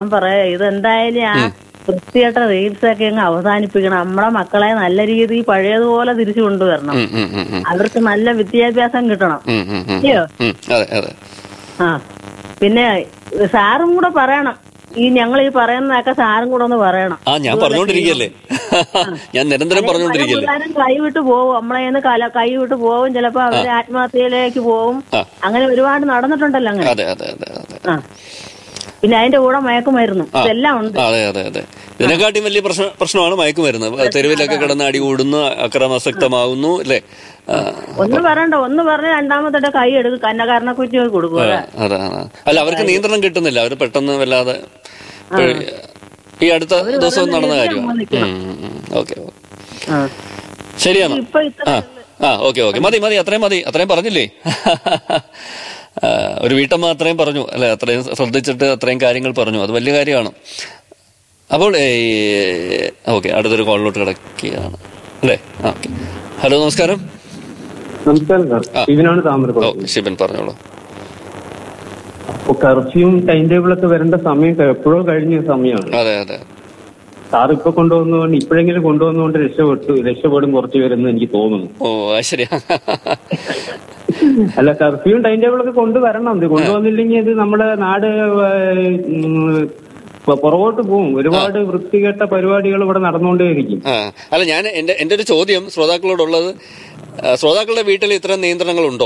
ഞാൻ പറയാ ഇതെന്തായാലും ആ വൃത്തികെട്ട റീൽസ് ഒക്കെ അങ്ങ് അവസാനിപ്പിക്കണം നമ്മളെ മക്കളെ നല്ല രീതിയിൽ പഴയതുപോലെ തിരിച്ചു കൊണ്ടുവരണം ഉം, ഉം, ഉം, ഉം. അവർക്ക് നല്ല വിദ്യാഭ്യാസം കിട്ടണം ഉം, ഉം, ഉം. അയ്യോ ഉം, അതെ അതെ ആ പിന്നെ സാറും കൂടെ പറയണം ഈ ഞങ്ങൾ ഈ പറയുന്നതൊക്കെ സാറും കൂടെ ഒന്ന് പറയണം ആ ഞാൻ പറഞ്ഞുകൊണ്ടിരിക്കല്ലേ ഞാൻ നിരന്തരം പറഞ്ഞുകൊണ്ടിരിക്കല്ലേ പിള്ളേരും കൈവിട്ട് പോവും നമ്മളെ കല കൈവിട്ട് പോവും ചിലപ്പോ അവര് ആത്മഹത്യയിലേക്ക് പോവും ആ. അങ്ങനെ ഒരുപാട് നടന്നിട്ടുണ്ടല്ലോ അങ്ങനെ അതെ അതെ അതെ അതെ ആ പിന്നെ അതിന്റെ കൂടെ മയക്കുമരുന്നും ഇതെല്ലാം ഉണ്ട് അതെ അതെ അതെ ഇതിനെക്കാട്ടിയും വലിയ പ്രശ്ന പ്രശ്നമാണ് മയക്കുമരുന്ന് തെരുവിലൊക്കെ കിടന്ന് അടി കൂടുന്നു അക്രമാസക്തമാവുന്നു അല്ലേ ആ, ഒന്ന് പറയണ്ട ഒന്ന് പറഞ്ഞ് രണ്ടാമത്തെ കൈ എടുക്കും കന്നകാരനെ കുറ്റി കൊടുക്കുക അതെ അതെ അല്ല അവർക്ക് നിയന്ത്രണം കിട്ടുന്നില്ല അവർ പെട്ടെന്ന് വല്ലാതെ ഇപ്പഴ് ഈ അടുത്ത ദിവസം നടന്ന കാര്യമാണ് ഓക്കെ ആ. ശരിയാണ് ഇപ്പൊ ഇത്ര ആ ആ ഓക്കെ ഓക്കെ മതി മതി അത്രയും മതി അത്രയും പറഞ്ഞില്ലേ ആ, ഒരു വീട്ടമ്മ അത്രയും പറഞ്ഞു അല്ലെ അത്രയും ശ്രദ്ധിച്ചിട്ട് അത്രയും കാര്യങ്ങൾ പറഞ്ഞു അത് വലിയ കാര്യമാണ് അപ്പോൾ ഓക്കെ അടുത്തൊരു കോളിലോട്ട് കിടക്കുകയാണ് അല്ലേ ആ ഓക്കെ ഹലോ നമസ്കാരം നമസ്കാരം സാർ ആ. ഇതിനാണ് ഓ താമരക്കുളം ശിവൻ പറഞ്ഞോളൂ അപ്പൊ കർഫ്യൂവും ടൈം ടേബിൾ ഒക്കെ വരേണ്ട സമയം ക- എപ്പോഴോ കഴിഞ്ഞ സമയമാണ് അതെ അതെ സാർ ഇപ്പൊ കൊണ്ടുവന്നുകൊണ്ട് ഇപ്പോഴെങ്കിലും കൊണ്ടുവന്നുകൊണ്ട് രക്ഷപ്പെട്ടു രക്ഷപ്പെടും കുറച്ച് പേരെന്ന് എനിക്ക് തോന്നുന്നു ഓ അത് ശരിയാ അല്ല കർഫ്യൂവും ടൈം ടേബിൾ ഒക്കെ കൊണ്ടുവരണം ഇത് കൊണ്ടുവന്നില്ലെങ്കിൽ ഇത് നമ്മുടെ നാട് ഏഹ്, ഉം, പ- പുറകോട്ട് പോകും ഒരുപാട് വൃത്തികെട്ട പരിപാടികൾ ഇവിടെ നടന്നുകൊണ്ടേയിരിക്കും ആ അല്ല ഞാൻ എന്റെ എന്റെ ഒരു ചോദ്യം ശ്രോതാക്കളോടുള്ളത് ആ, ശ്രോതാക്കളുടെ വീട്ടിൽ ഇത്തരം നിയന്ത്രണങ്ങളുണ്ടോ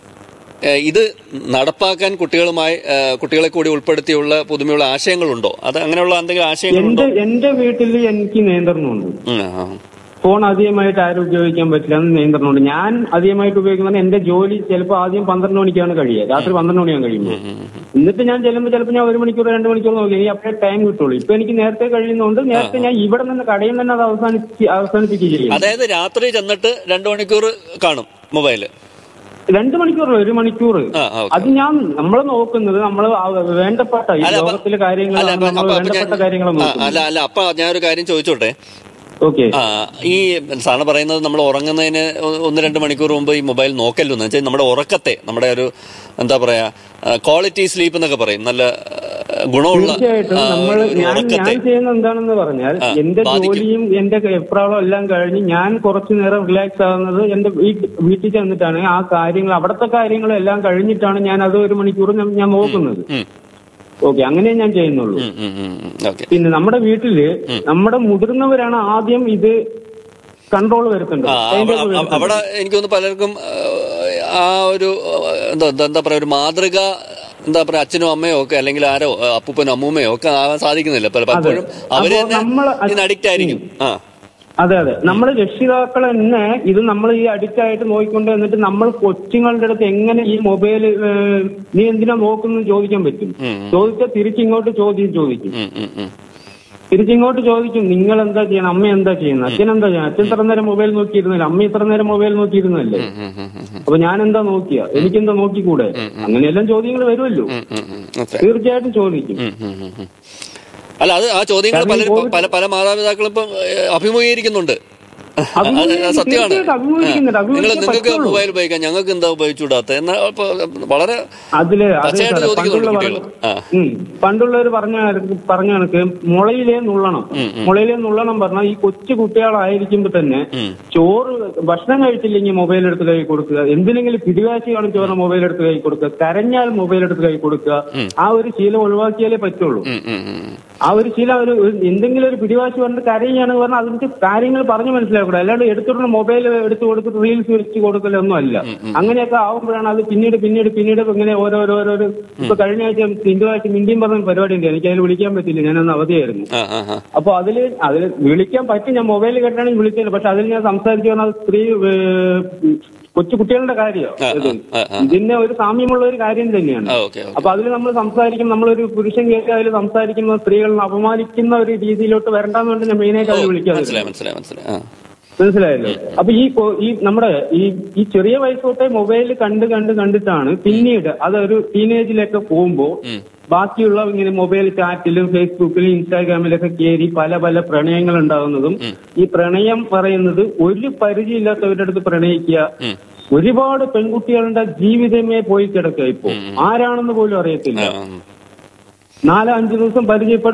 ഏ, ഇത് നടപ്പാക്കാൻ കുട്ടികളുമായി ആ, കുട്ടികളെ കൂടി ഉൾപ്പെടുത്തിയുള്ള പുതുമയുള്ള ആശയങ്ങളുണ്ടോ അത് അങ്ങനെയുള്ള എന്തെങ്കിലും ആശയങ്ങളുണ്ടോ എന്റെ എന്റെ വീട്ടിൽ എനിക്ക് നിയന്ത്രണമുണ്ട് ഉം, ആ. ഫോൺ അധികമായിട്ട് ആരും ഉപയോഗിക്കാൻ പറ്റില്ല എന്ന് നിയന്ത്രണമുണ്ട് ഞാൻ അധികമായിട്ട് ഉപയോഗിക്കുന്നത് എന്റെ ജോലി ചിലപ്പോൾ ആദ്യം പന്ത്രണ്ട് മണിക്കാണ് കഴിയുക രാത്രി പന്ത്രണ്ട് മണിയാണ് കഴിയുമ്പോൾ എന്നിട്ട് ഞാൻ ചെല്ലുമ്പോൾ ചിലപ്പോൾ ഞാൻ ഒരു മണിക്കൂർ രണ്ട് മണിക്കൂർ നോക്കി എനിക്ക് അപ്പോഴേ ടൈം കിട്ടുള്ളൂ ഇപ്പൊ എനിക്ക് നേരത്തെ കഴിയുന്നതുകൊണ്ട് നേരത്തെ ഞാൻ ഇവിടെ നിന്ന് കടയിൽ നിന്ന് അത് അവസാനിപ്പി അവസാനിപ്പിക്കുകയും അതായത് രാത്രി ചെന്നിട്ട് രണ്ടു മണിക്കൂർ കാണും മൊബൈല് രണ്ട് മണിക്കൂറല്ല ഒരു മണിക്കൂർ ആ ആ, ഓക്കെ. അത് ഞാൻ നമ്മൾ നോക്കുന്നത് നമ്മൾ വേണ്ടപ്പെട്ട ഈ അല്ല, അപ്പൊ- ലോകത്തിലെ കാര്യങ്ങൾ അല്ല അപ്പൊ- നമ്മൾ അപ്പൊ- അപ്പൊ വേണ്ടപ്പെട്ട ഞാൻ- കാര്യങ്ങൾ ആ, നോക്കുന്നത് അല്ല അല്ല അപ്പൊ ഞാനൊരു കാര്യം ചോദിച്ചോട്ടെ ഓക്കെ ആ ഈ സാറിന് പറയുന്നത് നമ്മൾ ഉറങ്ങുന്നതിന് ഒ- ഒന്ന് രണ്ട് മണിക്കൂർ മുമ്പ് ഈ മൊബൈൽ നോക്കല്ലോ എന്ന് വെച്ചാൽ നമ്മുടെ ഉറക്കത്തെ നമ്മുടെ ഒരു എന്താ പറയാ ക്വാളിറ്റി സ്ലീപ്പ് എന്നൊക്കെ പറയും നല്ല ആ, ഗുണമുള്ള തീർച്ചയായിട്ടും ആ, നമ്മൾ ഒരു ഞാൻ ഉറക്കത്തെ ഞാൻ ചെയ്യുന്ന എന്താണെന്ന് പറഞ്ഞാൽ ആ, എന്റെ ബാധിക്കും. ജോലിയും എന്റെ എപ്രാളം എല്ലാം കഴിഞ്ഞ് ഞാൻ കുറച്ചു നേരം റിലാക്സ് ആകുന്നത് എന്റെ വീ- വീട്ടിൽ ചെന്നിട്ടാണ് ആ കാര്യങ്ങൾ അവിടുത്തെ കാര്യങ്ങളും എല്ലാം കഴിഞ്ഞിട്ടാണ് ഞാൻ അത് ഒരു മണിക്കൂർ ഞാൻ ഞാൻ നോക്കുന്നത് ഉം, ഓക്കെ അങ്ങനെ ഞാൻ ചെയ്യുന്നുള്ളൂ ഉം, ഉം, ഉം, ഉം, ഓക്കെ പിന്നെ നമ്മുടെ വീട്ടില് നമ്മുടെ മുതിർന്നവരാണ് ആദ്യം ഇത് കൺട്രോൾ വരുത്തേണ്ടത് ആ അതിന്റെ അവ- അവ- അവിടെ എനിക്ക് തോന്നുന്നു പലർക്കും ആ, ആ ഒരു ആ, എന്താ എന്താ- എന്താ പറയാ ഒരു മാതൃക എന്താ പറയാ അച്ഛനും അമ്മയോ ഒക്കെ അല്ലെങ്കിൽ ആരോ ആ, അപ്പൂപ്പനോ അമ്മൂമ്മയോ ഒക്കെ ആവാൻ സാധിക്കുന്നില്ല പല- പലപ്പോഴും അവര് അപ്പോ തന്നെ നമ്മള് അത് ഇതിന് അഡിക്റ്റ് ആയിരിക്കും ആ അതെ അതെ നമ്മൾ രക്ഷിതാക്കൾ തന്നെ ഇത് നമ്മൾ ഈ അഡിക്റ്റ് ആയിട്ട് നോക്കിക്കൊണ്ട് എന്നിട്ട് നമ്മൾ കൊച്ചുങ്ങളുടെ അടുത്ത് എങ്ങനെ ഈ മൊബൈൽ നീ എന്തിനാ നോക്കുന്നു ചോദിക്കാൻ പറ്റും ഉം. ചോദിച്ചാൽ തിരിച്ചിങ്ങോട്ട് ചോദ്യം ചോദിക്കും ഉം, ഉം, ഉം. തിരിച്ചിങ്ങോട്ട് ചോദിക്കും നിങ്ങൾ എന്താ ചെയ്യണം അമ്മ എന്താ ചെയ്യുന്നത് അച്ഛൻ എന്താ ചെയ്യുന്നത് അച്ഛൻ ഇത്ര നേരം മൊബൈൽ നോക്കിയിരുന്നില്ല അമ്മ ഇത്ര നേരം മൊബൈൽ നോക്കിയിരുന്നല്ലേ ഉം, ഉം, ഉം, ഉം, അപ്പൊ ഞാൻ എന്താ നോക്കിയ എനിക്കെന്താ നോക്കിക്കൂടെ അങ്ങനെയെല്ലാം ചോദ്യങ്ങൾ വരുമല്ലോ ഉം, ഉം, ഉം. ഓക്കെ. തീർച്ചയായിട്ടും ചോദിക്കും ഉം, ഉം, ഉം, ഉം. അല്ല അത് ആ ചോദ്യങ്ങൾ കാരണം പല ഈ കോവിഡ് പല പല മാതാപിതാക്കളും ഇപ്പം ഏഹ്, അഭിമുഖീകരിക്കുന്നുണ്ട് അത് അഭിമുഖീകരിക്കും, സത്യമാണ് തീർച്ചയായിട്ടും അഭിമുഖീകരിക്കുന്നുണ്ട്. നിങ്ങൾ അഭിമുഖീകരിക്കാൻ നിങ്ങൾക്ക് പറ്റുള്ളൂ. മൊബൈൽ ഉപയോഗിക്കാം ഞങ്ങൾക്ക് എന്താ ഉപയോഗിച്ചുകൂടാത്ത എന്നാ ഇപ്പൊ വളരെ അതില് അത് പച്ചയായിട്ട് സാറേ, ചോദിക്കുന്നുണ്ട് പണ്ടുള്ള കുട്ടികൾ പറഞ്ഞ- ആ ഉം. പണ്ടുള്ളവർ പറഞ്ഞ കണക്ക്- പറഞ്ഞ കണക്ക് മുളയിലേ നുള്ളണം മുളയിലേ നുള്ളണം പറഞ്ഞാൽ ഈ കൊച്ചു കുട്ടികളായിരിക്കുമ്പോ തന്നെ ഉം. ചോറ് ഭക്ഷണം കഴിച്ചില്ലെങ്കിൽ മൊബൈൽ എടുത്ത് കൈ കൊടുക്കുക എന്തിനെങ്കിലും പിടിവാശി കാണിച്ചു പറഞ്ഞാൽ മൊബൈൽ എടുത്ത് കൈ കൊടുക്കുക കരഞ്ഞാൽ മൊബൈൽ എടുത്ത് കൈ കൊടുക്കുക ആ ഒരു ശീലം ഒഴിവാക്കിയാലേ പറ്റുള്ളൂ ഉം, ഉം, ഉം. ആ ഒരു ശീലം ഒരു ഒരു- എന്തെങ്കിലും ഒരു പിടിവാശി പറഞ്ഞിട്ട് കരയുകയാണെന്ന് പറഞ്ഞാൽ അതിന്റെ കാര്യങ്ങൾ പറഞ്ഞു മനസ്സിലാക്കൂടെ അല്ലാണ്ട് എടുത്തിട്ട് മൊബൈൽ എടുത്ത് കൊടുത്തിട്ട് റീൽസ് വെച്ച് കൊടുക്കലൊന്നും അല്ല അങ്ങനെയൊക്കെ ആവുമ്പോഴാണ് അത് പിന്നീട് പിന്നീട് പിന്നീട് ഇങ്ങനെ ഓരോരോരോരോ ഇപ്പൊ കഴിഞ്ഞ ആഴ്ച തിങ്കളാഴ്ച മിണ്ടിയും പറഞ്ഞ പരിപാടി ഉണ്ട് എനിക്ക് അതിൽ വിളിക്കാൻ പറ്റില്ല ഞാനന്ന് അവധിയായിരുന്നു ആ ആ ആ അപ്പൊ അതില് അതിൽ വിളിക്കാൻ പറ്റും ഞാൻ മൊബൈൽ കേട്ടാണെങ്കിൽ വിളിക്കില്ല പക്ഷെ അതിൽ ഞാൻ സംസാരിച്ചു പറഞ്ഞാൽ സ്ത്രീ ഏഹ്, കൊച്ചു കുട്ടികളുടെ കാര്യമാണ് ആ, ഇത് ആ, ആ. ഇതിന്റെ ഒരു സാമ്യമുള്ള ഒരു കാര്യം തന്നെയാണ് ആ ഓക്കെ ഓക്കെ അപ്പൊ അതിൽ നമ്മൾ സംസാരിക്കും നമ്മളൊരു പുരുഷൻ കേട്ട് അതിൽ സംസാരിക്കുന്ന സ്ത്രീകളെ അപമാനിക്കുന്ന ഒരു രീതിയിലോട്ട് വരണ്ടെന്ന് കൊണ്ട് ഞാൻ മെയിനായിട്ട് അതിൽ വിളിക്കാതെ മനസ്സിലായി മനസ്സിലായി മനസ്സിലായി ആ മനസ്സിലായല്ലോ അപ്പൊ ഈ കൊ- ഈ നമ്മുടെ ഈ ഈ ചെറിയ വയസ്സ് തൊട്ടേ മൊബൈൽ കണ്ട് കണ്ട് കണ്ടിട്ടാണ് പിന്നീട് അതൊരു ടീനേജിലൊക്കെ പോകുമ്പോ ബാക്കിയുള്ള ഇങ്ങനെ മൊബൈൽ ചാറ്റിലും ഫേസ്ബുക്കിലും ഇൻസ്റ്റാഗ്രാമിലൊക്കെ കയറി പല പല പ്രണയങ്ങൾ ഉണ്ടാകുന്നതും ഈ പ്രണയം പറയുന്നത് ഒരു പരിചയമില്ലാത്തവരുടെ അടുത്ത് പ്രണയിക്കുക ഉം. ഒരുപാട് പെൺകുട്ടികളുടെ ജീവിതമേ പോയി കിടക്കുക ഇപ്പോ ആരാണെന്ന് പോലും അറിയത്തില്ല ആ, നാലോ അഞ്ചു ദിവസം പരിചയപ്പെടും